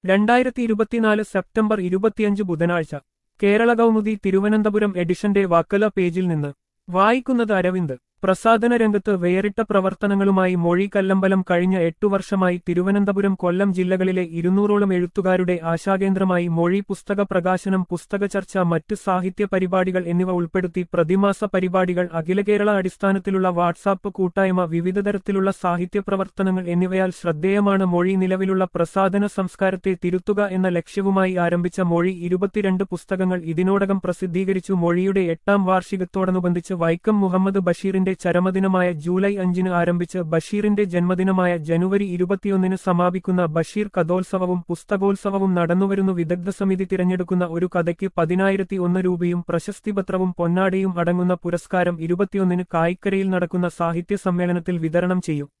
രണ്ടായിരത്തി ഇരുപത്തിനാല് സെപ്റ്റംബർ ഇരുപത്തിയഞ്ച് ബുധനാഴ്ച കേരള കൗമുദി തിരുവനന്തപുരം എഡിഷന്റെ വാക്കല പേജിൽ നിന്ന് വായിക്കുന്നത് അരവിന്ദ് പ്രസാധന രംഗത്ത് വേറിട്ട പ്രവർത്തനങ്ങളുമായി മൊഴി കല്ലമ്പലം കഴിഞ്ഞ എട്ടു വർഷമായി തിരുവനന്തപുരം കൊല്ലം ജില്ലകളിലെ ഇരുന്നൂറോളം എഴുത്തുകാരുടെ ആശാകേന്ദ്രമായി മൊഴി പുസ്തക പ്രകാശനം പുസ്തക ചർച്ച മറ്റ് സാഹിത്യ പരിപാടികൾ എന്നിവ ഉൾപ്പെടുത്തി പ്രതിമാസ പരിപാടികൾ അഖില കേരള അടിസ്ഥാനത്തിലുള്ള വാട്സാപ്പ് കൂട്ടായ്മ വിവിധ തരത്തിലുള്ള സാഹിത്യ പ്രവർത്തനങ്ങൾ എന്നിവയാൽ ശ്രദ്ധേയമാണ് മൊഴി നിലവിലുള്ള പ്രസാധന സംസ്കാരത്തെ തിരുത്തുക എന്ന ലക്ഷ്യവുമായി ആരംഭിച്ച മൊഴി ഇരുപത്തിരണ്ട് പുസ്തകങ്ങൾ ഇതിനോടകം പ്രസിദ്ധീകരിച്ചു മൊഴിയുടെ എട്ടാം വാർഷികത്തോടനുബന്ധിച്ച് വൈക്കം മുഹമ്മദ് ബഷീറിന്റെ ചരമദിനമായ ജൂലൈ അഞ്ചിന് ആരംഭിച്ച് ബഷീറിന്റെ ജന്മദിനമായ ജനുവരി ഇരുപത്തിയൊന്നിന് സമാപിക്കുന്ന ബഷീർ കഥോത്സവവും പുസ്തകോത്സവവും നടന്നുവരുന്നു വിദഗ്ധ സമിതി തിരഞ്ഞെടുക്കുന്ന ഒരു കഥയ്ക്ക് പതിനായിരത്തി ഒന്ന് രൂപയും പ്രശസ്തിപത്രവും പൊന്നാടിയും അടങ്ങുന്ന പുരസ്കാരം ഇരുപത്തിയൊന്നിന് കായിക്കരയിൽ നടക്കുന്ന സാഹിത്യ സമ്മേളനത്തിൽ വിതരണം ചെയ്യും